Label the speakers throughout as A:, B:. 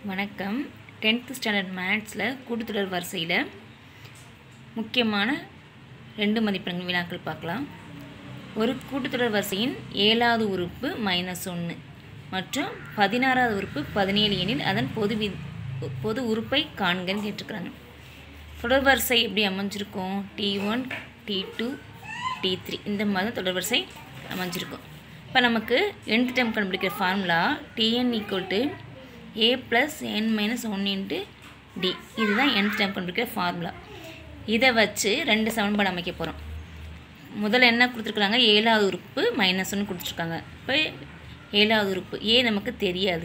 A: வணக்கம் tenth standard மேத்ஸில் கூட்டுத்தொடர் வரிசையில் முக்கியமான ரெண்டு மதிப்பெண்கள் வினாக்கள் பார்க்கலாம் ஒரு கூட்டுத்தொடர் வரிசையின் ஏழாவது உறுப்பு மைனஸ் ஒன்று மற்றும் பதினாறாவது உறுப்பு பதினேழு எனில் அதன் பொது வி பொது உறுப்பை காண்கன்னு கேட்டிருக்கிறாங்க தொடர் வரிசை எப்படி அமைஞ்சிருக்கும் t one t two t three இந்த மாதிரி தான் தொடர் வரிசை அமைஞ்சிருக்கும் இப்போ நமக்கு எண்ட் டைம் கண்டுபிடிக்கிற formula t n equal to a plus n minus one into d இதுதான் எண்ட் டைம் கண்டுபிடிக்கிற ஃபார்முலா இதை வச்சு ரெண்டு சமன்பாடு அமைக்க போகிறோம் முதல்ல என்ன கொடுத்துருக்குறாங்க ஏழாவது உறுப்பு மைனஸ் ஒன்று கொடுத்துருக்காங்க இப்போ ஏழாவது உறுப்பு ஏ நமக்கு தெரியாது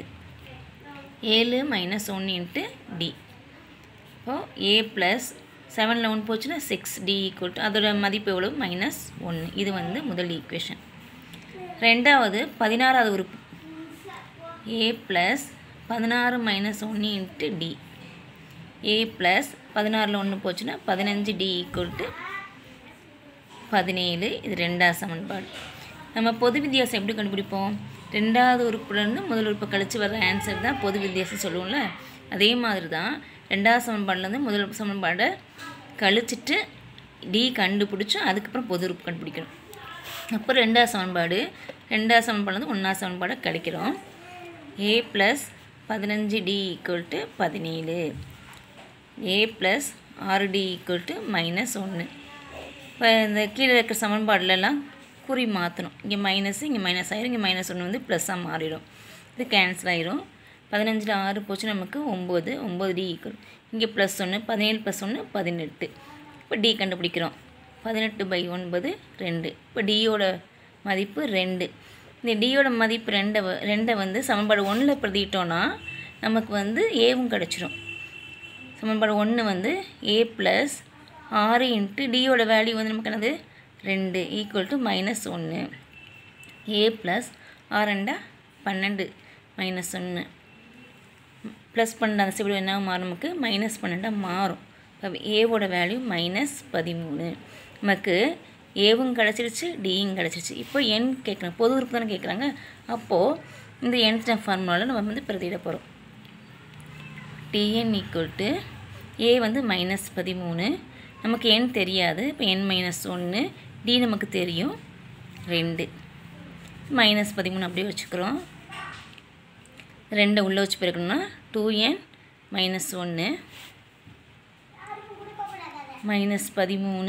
A: ஏழு மைனஸ் ஒன்று இன்ட்டு டி இப்போது ஏ ப்ளஸ் செவனில் ஒன் போச்சுன்னா சிக்ஸ் டி ஈக்குவல் டு அதோட மதிப்பு எவ்வளோ மைனஸ் ஒன்று இது வந்து முதல் ஈக்குவேஷன் ரெண்டாவது பதினாறாவது உறுப்பு ஏ ப்ளஸ் பதினாறு மைனஸ் ஒன்று இன்ட்டு டி ஏ ப்ளஸ் பதினாறில் ஒன்று போச்சுன்னா பதினஞ்சு டி ஈக்குவல் டு பதினேழு இது ரெண்டாவது சமன்பாடு நம்ம பொது வித்தியாசம் எப்படி கண்டுபிடிப்போம் ரெண்டாவது உறுப்புலேருந்து முதல் உறுப்பை கழித்து வர ஆன்சர் தான் பொது வித்தியாசம் சொல்லுவோம்ல அதே மாதிரி தான் ரெண்டாவது சமன்பாடுலேருந்து முதல் சமன்பாடை கழிச்சிட்டு டி கண்டுபிடிச்சி அதுக்கப்புறம் பொது உறுப்பு கண்டுபிடிக்கணும் அப்போ ரெண்டாவது சமன்பாடு ரெண்டாவது சமன்பாடுலேருந்து ஒன்றாவது சமன்பாடை கழிக்கிறோம் ஏ ப்ளஸ் பதினஞ்சு டி ஈக்குவல் டு பதினேழு ஏ ப்ளஸ் ஆறு டி ஈக்குவல் டு மைனஸ் ஒன்று இப்போ இந்த கீழே இருக்கிற சமன்பாடுலலாம் குறி மாற்றணும் இங்கே மைனஸ் இங்கே மைனஸ் ஆயிரும் இங்கே மைனஸ் ஒன்று வந்து ப்ளஸ்ஸாக மாறிடும் இது கேன்சல் ஆயிரும் பதினஞ்சில் ஆறு போச்சு நமக்கு ஒம்பது ஒம்பது டி ஈக்குவல் இங்கே ப்ளஸ் ஒன்று பதினேழு ப்ளஸ் ஒன்று பதினெட்டு இப்போ டி கண்டுபிடிக்கிறோம் பதினெட்டு பை ஒன்பது ரெண்டு இப்போ டியோட மதிப்பு ரெண்டு இந்த டியோட மதிப்பு ரெண்டை வ- ரெண்டை வந்து சமன்பாடு ஒன்றில் பிரதிட்டோன்னா நமக்கு வந்து ஏவும் கிடச்சிரும் சமன்பாடு ஒன்று வந்து ஏ ப்ளஸ் ஆறு இன்ட்டு டியோட வேல்யூ வந்து நமக்கு என்னது ரெண்டு ஈக்குவல் டு மைனஸ் ஒன்று ஏ ப்ளஸ் ஆறு ரெண்டா பன்னெண்டு மைனஸ் ஒன்று ப்ளஸ் பன்னெண்டு அந்த சைடு என்ன மாறும் நமக்கு மைனஸ் பன்னெண்டாக மாறும் இப்போ ஏவோட வேல்யூ மைனஸ் பதிமூணு நமக்கு ஏவும் கிடச்சிருச்சு டியும் கிடச்சிருச்சு இப்போ என் கேட்குறாங்க பொது உறுப்பு தானே கேட்குறாங்க அப்போது இந்த என் ஃபார்முலாவில் நம்ம வந்து பிரதியிட போகிறோம் டிஎன் ஈக்குவல் டு ஏ வந்து மைனஸ் பதிமூணு நமக்கு என் தெரியாது இப்போ என் மைனஸ் ஒன்று டி நமக்கு தெரியும் ரெண்டு மைனஸ் பதிமூணு அப்படியே வச்சுக்கிறோம் ரெண்டை உள்ளே வச்சு பிறக்கணும்னா டூ என் மைனஸ் ஒன்று மைனஸ் பதிமூணு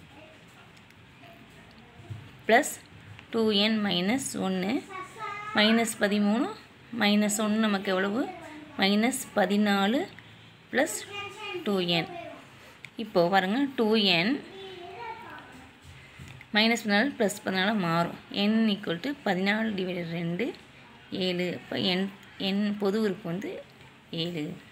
A: ப்ளஸ் டூ என் மைனஸ் ஒன்று மைனஸ் பதிமூணு மைனஸ் ஒன்று நமக்கு எவ்வளவு மைனஸ் பதினாலு ப்ளஸ் டூ என் இப்போது பாருங்க டூ என் மைனஸ் பதினாலு ப்ளஸ் பதினாலு மாறும் என் ஈக்குவல் டு பதினாலு டிவைடட் ரெண்டு ஏழு இப்போ என் என் பொது உறுப்பு வந்து ஏழு